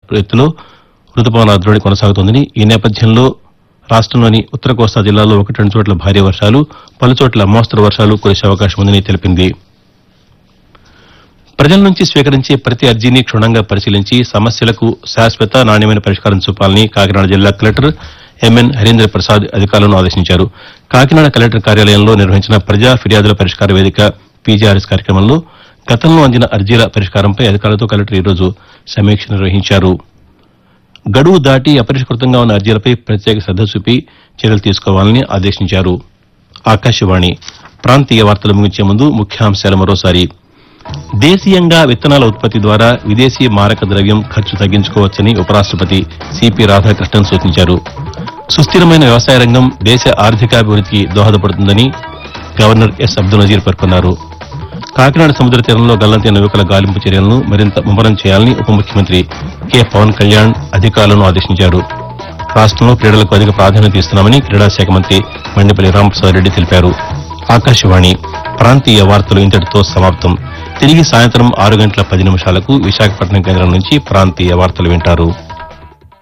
ఎత్తులో రుతుపవనాల ద్రోణి కొనసాగుతోందని ఈ నేపథ్యంలో రాష్టంలోని ఉత్తర కోస్తా జిల్లాల్లో ఒకటి రెండు చోట్ల భారీ వర్షాలు పలుచోట్ల మోస్తరు వర్షాలు కురిసే అవకాశం ఉందని తెలిపింది ప్రజల నుంచి స్వీకరించే ప్రతి అర్జీని క్షుణ్ణంగా పరిశీలించి సమస్యలకు శాశ్వత నాణ్యమైన పరిష్కారం చూపాలని కాకినాడ జిల్లా కలెక్టర్ ఎంఎన్ హరీంద్ర ప్రసాద్ అధికారులను ఆదేశించారు కాకినాడ కలెక్టర్ కార్యాలయంలో నిర్వహించిన ప్రజా ఫిర్యాదుల పరిష్కార వేదిక పీజీఆర్ఎస్ కార్యక్రమంలో గతంలో అందిన అర్జీల పరిష్కారంపై అధికారులతో కలెక్టర్ ఈరోజు సమీక్ష నిర్వహించారు గడువు దాటి అపరిష్కృతంగా ఉన్న అర్జీలపై ప్రత్యేక శ్రద్ద చూపి చర్యలు తీసుకోవాలని ఆదేశించారు ఆకాశవాణి ప్రాంతీయ వార్తలు ముగించే ముందు ముఖ్యాంశాలు మరోసారి దేశీయంగా విత్తనాల ఉత్పత్తి ద్వారా విదేశీ మారక ద్రవ్యం ఖర్చు తగ్గించుకోవచ్చని ఉపరాష్టపతి సిపి రాధాకృష్ణన్ సూచించారు సుస్థిరమైన వ్యవసాయ రంగం దేశ ఆర్థికాభివృద్ధికి దోహదపడుతుందని గవర్నర్ ఎస్ అబ్దుల్ నజీర్ పేర్కొన్నారు కాకినాడ సముద్ర తీరంలో గల్లంతైన యువకుల గాలింపు చర్యలను మరింత ముమ్మరం చేయాలని ఉప ముఖ్యమంత్రి కె పవన్ కళ్యాణ్ అధికారులను ఆదేశించారు రాష్ట్రంలో క్రీడలకు అధిక ప్రాధాన్యత ఇస్తున్నామని క్రీడా శాఖ మంత్రి మండిపల్లి రామప్రసాద్ రెడ్డి తెలిపారు ఆకాశవాణి ప్రాంతీయ వార్తలు ఇంతటితో సమాప్తం తిరిగి సాయంత్రం ఆరు గంటల పది నిమిషాలకు విశాఖపట్నం కేంద్రం నుంచి ప్రాంతీయ వార్తలు వింటారు